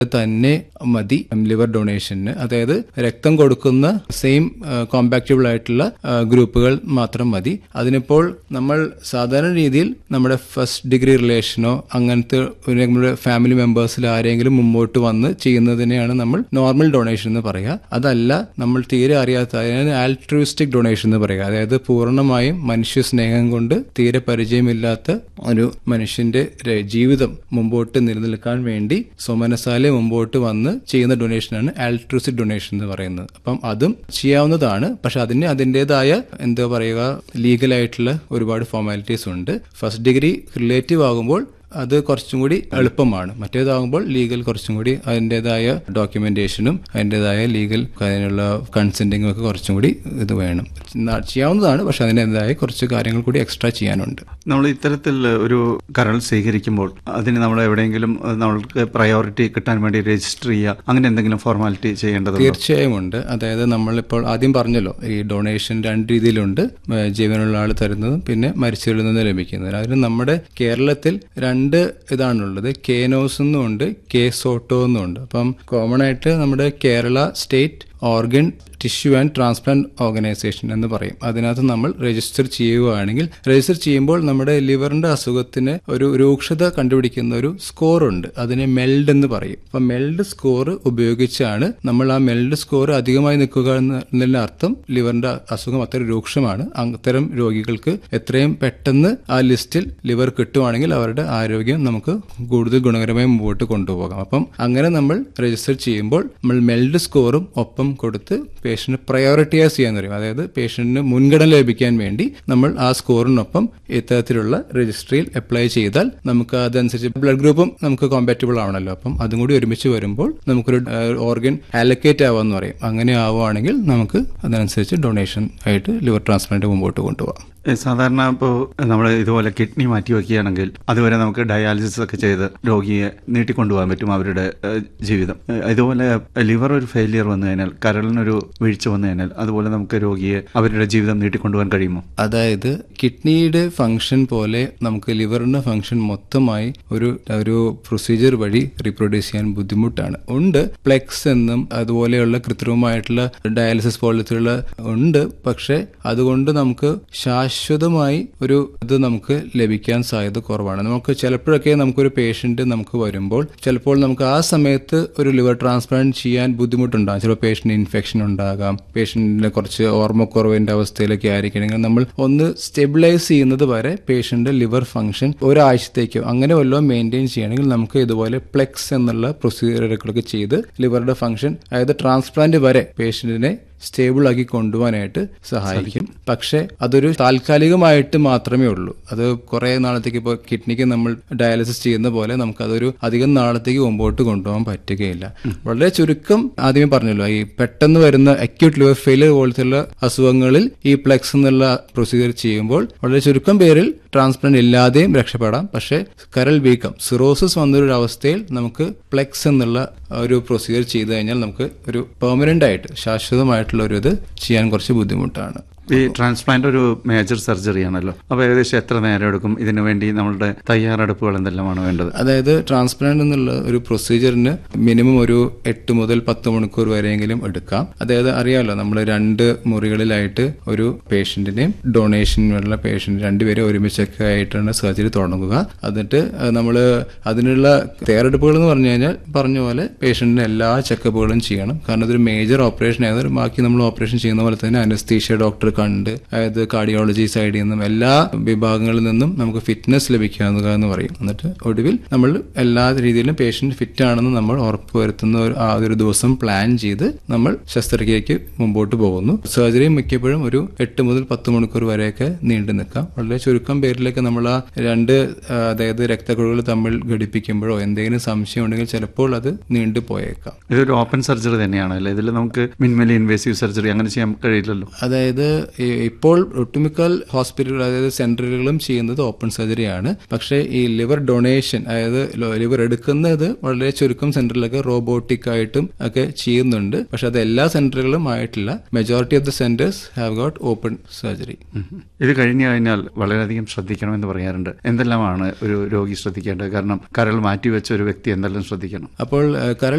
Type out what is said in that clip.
തന്നെ മതി ലിവർ ഡൊണേഷന് അതായത് രക്തം കൊടുക്കുന്ന സെയിം കോമ്പാക്റ്റബിൾ ആയിട്ടുള്ള ആ, ഗ്രൂപ്പുകൾ മാത്രം മതി അതിനിപ്പോൾ നമ്മൾ സാധാരണ രീതിയിൽ നമ്മുടെ ഫസ്റ്റ് ഡിഗ്രി റിലേഷനോ അങ്ങനത്തെ ഒരു നമ്മുടെ ഫാമിലി മെമ്പേഴ്സിൽ ആരെങ്കിലും മുമ്പോട്ട് വന്ന് ചെയ്യുന്നതിനെയാണ് നമ്മൾ നോർമൽ ഡൊണേഷൻ എന്ന് പറയുക അതല്ല നമ്മൾ തീരെ അറിയാത്ത അതിനാണ് ആൽട്രൂസ്റ്റിക് ഡൊണേഷൻ എന്ന് പറയുക അതായത് പൂർണ്ണമായും മനുഷ്യ സ്നേഹം കൊണ്ട് തീരെ പരിചയമില്ലാത്ത ഒരു മനുഷ്യന്റെ ര- ജീവിതം മുമ്പോട്ട് നിലനിൽക്കാൻ വേണ്ടി സ്വമനസാലെ മുമ്പോട്ട് വന്ന് ചെയ്യുന്ന ഡൊണേഷനാണ് ആൽട്രൂസ്റ്റിക് ഡൊണേഷൻ എന്ന് പറയുന്നത് അപ്പം അതും ചെയ്യാവുന്നതാണ് പക്ഷെ അതിന് അതിൻ്റെതായ എന്താ പറയുക ലീഗലായിട്ടുള്ള ഒരുപാട് ഫോർമാലിറ്റീസ് ഉണ്ട് ഫസ്റ്റ് ഡിഗ്രി റിലേറ്റീവ് ആകുമ്പോൾ അത് കുറച്ചും കൂടി എളുപ്പമാണ് മറ്റേതാകുമ്പോൾ ലീഗൽ കുറച്ചും കൂടി അതിൻ്റെതായ ഡോക്യുമെന്റേഷനും അതിൻ്റെതായ ലീഗൽ അതിനുള്ള കൺസെന്റിങ്ങും ഒക്കെ കുറച്ചും കൂടി ഇത് വേണം ന- ചെയ്യാവുന്നതാണ് പക്ഷെ അതിൻ്റെതായ കുറച്ച് കാര്യങ്ങൾ കൂടി എക്സ്ട്രാ ചെയ്യാനുണ്ട് നമ്മൾ ഇത്തരത്തിൽ ഒരു കരൾ സ്വീകരിക്കുമ്പോൾ അതിന് നമ്മൾ എവിടെയെങ്കിലും അഹ് നമ്മൾക്ക് പ്രയോറിറ്റി കിട്ടാൻ വേണ്ടി രജിസ്റ്റർ ചെയ്യുക അങ്ങനെ എന്തെങ്കിലും ഫോർമാലിറ്റി ചെയ്യേണ്ടതുണ്ടോ തീർച്ചയായും ഉണ്ട് അതായത് നമ്മളിപ്പോൾ ആദ്യം പറഞ്ഞല്ലോ ഈ ഡൊണേഷൻ രണ്ട് രീതിയിലുണ്ട് ഏഹ് ജീവനുള്ള ആൾ തരുന്നതും പിന്നെ മരിച്ചവരിൽ നിന്ന് ലഭിക്കുന്നതും അതിന് നമ്മുടെ കേരളത്തിൽ രണ്ട് ഇതാണുള്ളത് കേനോസ് എന്നും ഉണ്ട് കെ സോട്ടോ എന്നും ഉണ്ട് അപ്പം കോമൺ ആയിട്ട് നമ്മുടെ Kerala state organ tissue and transplant organisation എന്ന് പറയും അതിനകത്ത് നമ്മൾ രജിസ്റ്റർ ചെയ്യുകയാണെങ്കിൽ രജിസ്റ്റർ ചെയ്യുമ്പോൾ നമ്മുടെ ലിവറിന്റെ അസുഖത്തിന് ഒരു രൂക്ഷത കണ്ടുപിടിക്കുന്ന ഒരു സ്കോർ ഉണ്ട് അതിനെ മെൽഡ് എന്ന് പറയും അപ്പൊ മെൽഡ് സ്കോർ ഉപയോഗിച്ചാണ് നമ്മൾ ആ മെൽഡ് സ്കോർ അധികമായി നിൽക്കുക എന്നതിന്റെ അർത്ഥം ലിവറിന്റെ അസുഖം അത്ര രൂക്ഷമാണ് അത്തരം രോഗികൾക്ക് എത്രയും പെട്ടെന്ന് ആ ലിസ്റ്റിൽ ലിവർ കിട്ടുവാണെങ്കിൽ അവരുടെ ആരോഗ്യം നമുക്ക് കൂടുതൽ ഗുണകരമായി മുമ്പോട്ട് കൊണ്ടുപോകാം അപ്പം അങ്ങനെ നമ്മൾ രജിസ്റ്റർ ചെയ്യുമ്പോൾ നമ്മൾ മെൽഡ് സ്കോറും ഒപ്പം കൊടുത്ത് പേഷ്യന്റ് പ്രയോറിറ്റൈസ് ചെയ്യാൻ പറയും അതായത് പേഷ്യന്റിന് മുൻഗണന ലഭിക്കാൻ വേണ്ടി നമ്മൾ ആ സ്കോറിനൊപ്പം ഇത്തരത്തിലുള്ള രജിസ്ട്രിയിൽ അപ്ലൈ ചെയ്താൽ നമുക്ക് അതനുസരിച്ച് ബ്ലഡ് ഗ്രൂപ്പും നമുക്ക് കോമ്പാറ്റബിൾ ആവണല്ലോ അപ്പം അതും കൂടി ഒരുമിച്ച് വരുമ്പോൾ നമുക്കൊരു ഓർഗൻ അലക്കേറ്റ് ആവാന്ന് പറയും അങ്ങനെ ആവുകയാണെങ്കിൽ നമുക്ക് അതനുസരിച്ച് ഡൊണേഷൻ ആയിട്ട് ലിവർ ട്രാൻസ്പ്ലാന്റ് മുമ്പോട്ട് കൊണ്ടുപോകാം ഏ, സാധാരണ ഇപ്പോൾ നമ്മൾ ഇതുപോലെ കിഡ്നി മാറ്റി വെക്കുകയാണെങ്കിൽ അതുവരെ നമുക്ക് ഡയാലിസിസ് ഒക്കെ ചെയ്ത് രോഗിയെ നീട്ടിക്കൊണ്ടുപോകാൻ പറ്റും അവരുടെ ഏ, ജീവിതം ഏ, ഇതുപോലെ ലിവർ ഒരു ഫെയിലിയർ വന്നു കഴിഞ്ഞാൽ കരളിനൊരു വീഴ്ച വന്നു കഴിഞ്ഞാൽ അതുപോലെ നമുക്ക് രോഗിയെ അവരുടെ ജീവിതം നീട്ടിക്കൊണ്ടുപോകാൻ കഴിയുമോ അതായത് കിഡ്നിയുടെ ഫംഗ്ഷൻ പോലെ നമുക്ക് ലിവറിന്റെ ഫംഗ്ഷൻ മൊത്തമായി ഒരു ഒരു പ്രൊസീജിയർ വഴി റീപ്രൊഡ്യൂസ് ചെയ്യാൻ ബുദ്ധിമുട്ടാണ് ഉണ്ട് പ്ലെക്സ് എന്നും അതുപോലെയുള്ള കൃത്രിമമായിട്ടുള്ള ഡയാലിസിസ് പോലത്തെയുള്ള ഉണ്ട് പക്ഷെ അതുകൊണ്ട് നമുക്ക് ശാശ്വതമായി ഒരു ഇത് നമുക്ക് ലഭിക്കാൻ സാധ്യത കുറവാണ് നമുക്ക് ചിലപ്പോഴൊക്കെ നമുക്കൊരു പേഷ്യന്റ് നമുക്ക് വരുമ്പോൾ ചിലപ്പോൾ നമുക്ക് ആ സമയത്ത് ഒരു ലിവർ ട്രാൻസ്പ്ലാന്റ് ചെയ്യാൻ ബുദ്ധിമുട്ടുണ്ടാകും ചിലപ്പോൾ പേഷ്യന്റ് ഇൻഫെക്ഷൻ ഉണ്ടാകാം പേഷ്യന്റിന് കുറച്ച് ഓർമ്മക്കുറവിന്റെ അവസ്ഥയിലൊക്കെ ആയിരിക്കണമെങ്കിൽ നമ്മൾ ഒന്ന് സ്റ്റെബിലൈസ് ചെയ്യുന്നത് വരെ പേഷ്യന്റ് ലിവർ ഫംഗ്ഷൻ ഒരാഴ്ചത്തേക്കോ അങ്ങനെ വല്ലതും മെയിൻറ്റെയിൻ ചെയ്യണമെങ്കിൽ നമുക്ക് ഇതുപോലെ പ്ലെക്സ് എന്നുള്ള പ്രൊസീജിയറുകളൊക്കെ ചെയ്ത് ലിവറുടെ ഫംഗ്ഷൻ അതായത് ട്രാൻസ്പ്ലാന്റ് വരെ പേഷ്യന്റിനെ സ്റ്റേബിൾ ആക്കി കൊണ്ടുപോകാനായിട്ട് സഹായിക്കും പക്ഷെ അതൊരു താൽക്കാലികമായിട്ട് മാത്രമേ ഉള്ളൂ അത് കുറെ നാളത്തേക്ക് ഇപ്പോൾ കിഡ്നിക്ക് നമ്മൾ ഡയാലിസിസ് ചെയ്യുന്ന പോലെ നമുക്ക് അതൊരു അധികം നാളത്തേക്ക് മുമ്പോട്ട് കൊണ്ടുപോകാൻ പറ്റുകയില്ല വളരെ ചുരുക്കം ആദ്യമേ പറഞ്ഞല്ലോ ഈ പെട്ടെന്ന് വരുന്ന അക്യൂട്ട് ലിവർ ഫെയിലിയർ പോലത്തെയുള്ള അസുഖങ്ങളിൽ ഈ പ്ലെക്സ് എന്നുള്ള പ്രൊസീജിയർ ചെയ്യുമ്പോൾ വളരെ ചുരുക്കം പേരിൽ ട്രാൻസ്പ്ലാന്റ് ഇല്ലാതെയും രക്ഷപ്പെടാം പക്ഷെ കരൾ വീക്കം സിറോസിസ് വന്നൊരു അവസ്ഥയിൽ നമുക്ക് പ്ലെക്സ് എന്നുള്ള ഒരു പ്രൊസീജിയർ ചെയ്തു കഴിഞ്ഞാൽ നമുക്ക് ഒരു പെർമനന്റ് ആയിട്ട് ശാശ്വതമായിട്ടുള്ള ഒരു ഇത് ചെയ്യാൻ കുറച്ച് ബുദ്ധിമുട്ടാണ് ഈ ട്രാൻസ്പ്ലാന്റ് ഒരു മേജർ സർജറി ആണല്ലോ അപ്പോൾ ഏകദേശം എത്ര നേരം എടുക്കും ഇതിനു വേണ്ടി നമ്മളുടെ തയ്യാറെടുപ്പുകൾ എന്തെല്ലാമാണ് വേണ്ടത് അതായത് ട്രാൻസ്പ്ലാന്റ് എന്നുള്ള ഒരു പ്രൊസീജിയറിന് മിനിമം ഒരു എട്ട് മുതൽ പത്ത് മണിക്കൂർ വരെയെങ്കിലും എടുക്കാം അതായത് അറിയാമല്ലോ നമ്മൾ രണ്ട് മുറികളിലായിട്ട് ഒരു പേഷ്യന്റിനെയും ഡൊണേഷനുള്ള പേഷ്യന്റ് രണ്ടുപേരും ഒരുമിച്ചൊക്കെ ആയിട്ടാണ് സർജറി തുടങ്ങുക എന്നിട്ട് നമ്മൾ അതിനുള്ള തയ്യാറെടുപ്പുകൾ എന്ന് പറഞ്ഞു കഴിഞ്ഞാൽ പറഞ്ഞ പോലെ പേഷ്യന്റിന് എല്ലാ ചെക്കപ്പുകളും ചെയ്യണം കാരണം ഇതൊരു മേജർ ഓപ്പറേഷൻ ആയതുകൊണ്ട് ബാക്കി നമ്മൾ ഓപ്പറേഷൻ ചെയ്യുന്ന പോലെ തന്നെ അനസ്തീഷ്യ ഡോക്ടർ കണ്ട് അതായത് കാർഡിയോളജി സൈഡിൽ നിന്നും എല്ലാ വിഭാഗങ്ങളിൽ നിന്നും നമുക്ക് ഫിറ്റ്നസ് ലഭിക്കുക എന്ന് പറയും എന്നിട്ട് ഒടുവിൽ നമ്മൾ എല്ലാ രീതിയിലും പേഷ്യന്റ് ഫിറ്റ് ആണെന്ന് നമ്മൾ ഉറപ്പുവരുത്തുന്ന ഒരു ആ ഒരു ദിവസം പ്ലാൻ ചെയ്ത് നമ്മൾ ശസ്ത്രക്രിയയ്ക്ക് മുമ്പോട്ട് പോകുന്നു സർജറി മിക്കപ്പോഴും ഒരു എട്ട് മുതൽ പത്ത് മണിക്കൂർ വരെയൊക്കെ നീണ്ടു നിൽക്കാം വളരെ ചുരുക്കം പേരിലേക്ക് നമ്മൾ ആ രണ്ട് ആ, അതായത് രക്തക്കുഴലുകൾ തമ്മിൽ ഘടിപ്പിക്കുമ്പോഴോ എന്തെങ്കിലും സംശയം ഉണ്ടെങ്കിൽ ചിലപ്പോൾ അത് നീണ്ടു പോയേക്കാം ഇതൊരു ഓപ്പൺ സർജറി തന്നെയാണ് അല്ലേ ഇതിൽ നമുക്ക് മിനിമലി ഇൻവേസീവ് സർജറി അങ്ങനെ ചെയ്യാൻ കഴിയില്ലല്ലോ അതായത് ഈ- ഇപ്പോൾ ഒട്ടുമിക്ക ഹോസ്പിറ്റലുകൾ അതായത് സെന്ററുകളും ചെയ്യുന്നത് ഓപ്പൺ സർജറിയാണ് പക്ഷേ ഈ ലിവർ ഡൊണേഷൻ അതായത് ലിവർ എടുക്കുന്നത് വളരെ ചുരുക്കം സെന്ററിലൊക്കെ റോബോട്ടിക് ആയിട്ടും ഒക്കെ ചെയ്യുന്നുണ്ട് പക്ഷെ അത് എല്ലാ സെന്ററുകളും ആയിട്ടില്ല majority of the centres have got open surgery ഉം. ഇത് കഴിഞ്ഞു കഴിഞ്ഞാൽ വളരെയധികം ശ്രദ്ധിക്കണമെന്ന് പറയാറുണ്ട് എന്തെല്ലാമാണ് ഒരു രോഗി ശ്രദ്ധിക്കേണ്ടത് കാരണം കരൾ മാറ്റിവെച്ച ഒരു വ്യക്തി എന്തെല്ലാം ശ്രദ്ധിക്കണം അപ്പോൾ ഏഹ്, കരൾ